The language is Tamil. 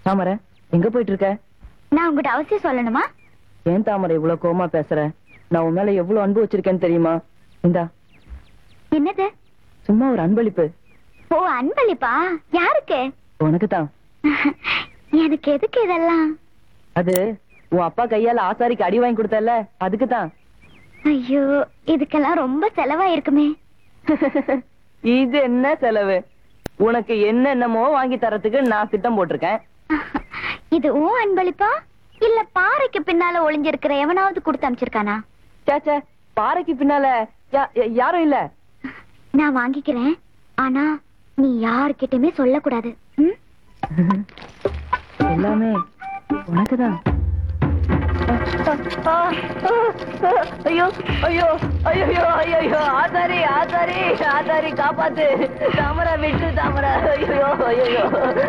தாமரை எங்க போயிட்டு இருக்க நான் உங்ககிட்ட அவசியம் சொல்லணுமா ஏன் தாமரை இவ்வளவு கோவமா பேசுற நான் உன் மேல எவ்வளவு அன்பு வச்சிருக்கேன்னு தெரியுமா இந்தா என்னது சும்மா ஒரு அன்பளிப்பு ஓ அன்பளிப்பா யாருக்கு உனக்கு தான் எனக்கு எதுக்கு இதெல்லாம் அது உன் அப்பா கையால ஆசாரிக்கு அடி வாங்கி கொடுத்தல அதுக்கு தான் ஐயோ இதுக்கெல்லாம் ரொம்ப செலவா இருக்குமே இது என்ன செலவு உனக்கு என்னென்னமோ வாங்கி தரத்துக்கு நான் திட்டம் போட்டிருக்கேன் இது உன் அன்பளிப்பா இல்ல பாறைக்கு பின்னால ஒளிஞ்சிருக்கிற எவனாவது கொடுத்து அமிச்சிருக்கானா சேச்சே பாறைக்கு பின்னால யா- யா- யாரும் இல்ல நான் வாங்கிக்கிறேன் ஆனா நீ யார்கிட்டயுமே சொல்லக்கூடாது ம்? எல்லாமே உனக்குதான் ஐயோ ஐயோ ஐயோ ஐயோ ஆசாரி ஆசாரி ஆசாரி காப்பாத்து தாமரை விட்டு தாமரை ஐயோ ஐயோ